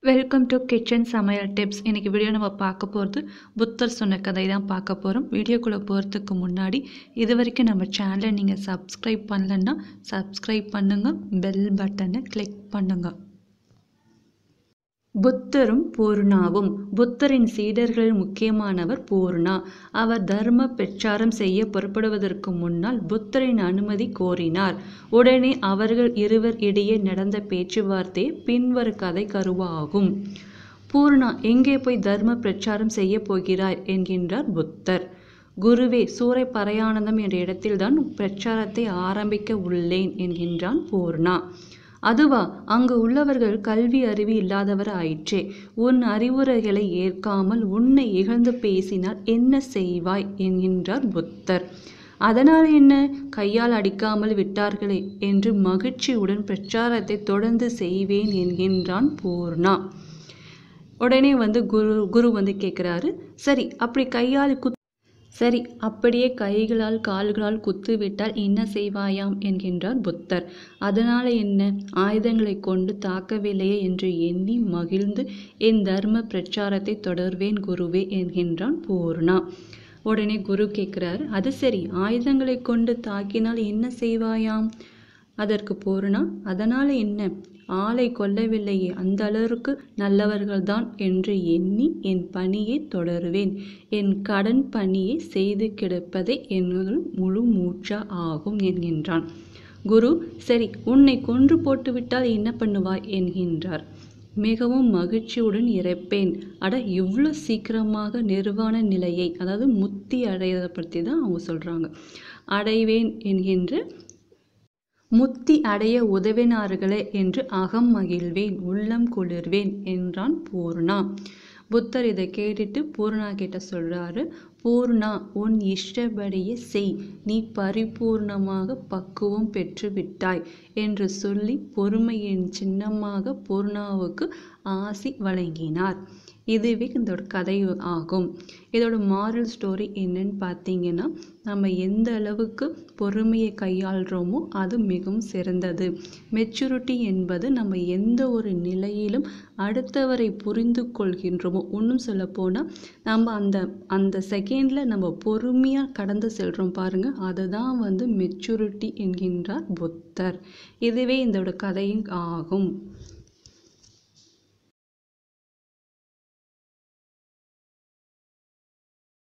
welcome to kitchen சமையல் tips இன்றைக்கி video நம்ம பார்க்க போகிறது புத்தர் சொன்ன கதை தான் பார்க்க போகிறோம் வீடியோக்குள்ளே போகிறதுக்கு முன்னாடி இது வரைக்கும் நம்ம சேனலை நீங்கள் சப்ஸ்கிரைப் பண்ணலன்னா சப்ஸ்கிரைப் பண்ணுங்கள் பெல் பட்டனை கிளிக் பண்ணுங்கள் புத்தரும் பூர்ணாவும் புத்தரின் சீடர்களில் முக்கியமானவர் பூர்ணா அவர் தர்ம பிரச்சாரம் செய்ய புறப்படுவதற்கு முன்னால் புத்தரின் அனுமதி கோரினார் உடனே அவர்கள் இருவர் இடையே நடந்த பேச்சுவார்த்தை பின்வரும் கதை கருவாகும் பூர்ணா எங்கே போய் தர்ம பிரச்சாரம் செய்ய போகிறாய் என்கின்றார் புத்தர் குருவே சூறை பறையானந்தம் என்ற இடத்தில்தான் பிரச்சாரத்தை ஆரம்பிக்க உள்ளேன் என்கின்றான் பூர்ணா அதுவா அங்கு உள்ளவர்கள் கல்வி அறிவு இல்லாதவர் ஆயிற்றே உன் அறிவுரைகளை ஏற்காமல் உன்னை இகழ்ந்து பேசினால் என்ன செய்வாய் என்கின்றார் புத்தர் அதனால் என்ன கையால் அடிக்காமல் விட்டார்களே என்று மகிழ்ச்சியுடன் பிரச்சாரத்தை தொடர்ந்து செய்வேன் என்கின்றான் பூர்ணா உடனே வந்து குரு குரு வந்து கேட்குறாரு சரி அப்படி கையால் குத் சரி அப்படியே கைகளால் கால்களால் குத்து விட்டால் என்ன செய்வாயாம் என்கின்றார் புத்தர் அதனால என்ன ஆயுதங்களை கொண்டு தாக்கவில்லையே என்று எண்ணி மகிழ்ந்து என் தர்ம பிரச்சாரத்தை தொடர்வேன் குருவே என்கின்றான் பூர்ணா உடனே குரு கேட்குறாரு அது சரி ஆயுதங்களை கொண்டு தாக்கினால் என்ன செய்வாயாம் அதற்கு பூர்ணா அதனால என்ன ஆளை கொல்லவில்லையே அந்த அளவிற்கு நல்லவர்கள்தான் என்று எண்ணி என் பணியை தொடருவேன் என் கடன் பணியை செய்து கிடப்பதே என்னுள் முழு மூச்சா ஆகும் என்கின்றான் குரு சரி உன்னை கொன்று போட்டுவிட்டால் என்ன பண்ணுவாய் என்கின்றார் மிகவும் மகிழ்ச்சியுடன் இறப்பேன் அட இவ்வளோ சீக்கிரமாக நிர்வாண நிலையை அதாவது முத்தி அடையதை பற்றி தான் அவங்க சொல்கிறாங்க அடைவேன் என்கின்ற முத்தி அடைய உதவினார்களே என்று அகம் மகிழ்வேன் உள்ளம் குளிர்வேன் என்றான் பூர்ணா புத்தர் இதை கேட்டுட்டு பூர்ணா கிட்ட சொல்றாரு பூர்ணா உன் இஷ்டப்படியே செய் நீ பரிபூர்ணமாக பக்குவம் பெற்று விட்டாய் என்று சொல்லி பொறுமையின் சின்னமாக பூர்ணாவுக்கு ஆசி வழங்கினார் இதுவே இதோட கதை ஆகும் இதோட மாரல் ஸ்டோரி என்னன்னு பார்த்தீங்கன்னா நம்ம எந்த அளவுக்கு பொறுமையை கையாளுறோமோ அது மிகவும் சிறந்தது மெச்சூரிட்டி என்பது நம்ம எந்த ஒரு நிலையிலும் அடுத்தவரை புரிந்து கொள்கின்றோமோ இன்னும் சொல்ல போனால் நம்ம அந்த அந்த செகண்டில் நம்ம பொறுமையாக கடந்து செல்கிறோம் பாருங்கள் அதுதான் வந்து மெச்சூரிட்டி என்கின்றார் புத்தர் இதுவே இதோட கதையும் ஆகும்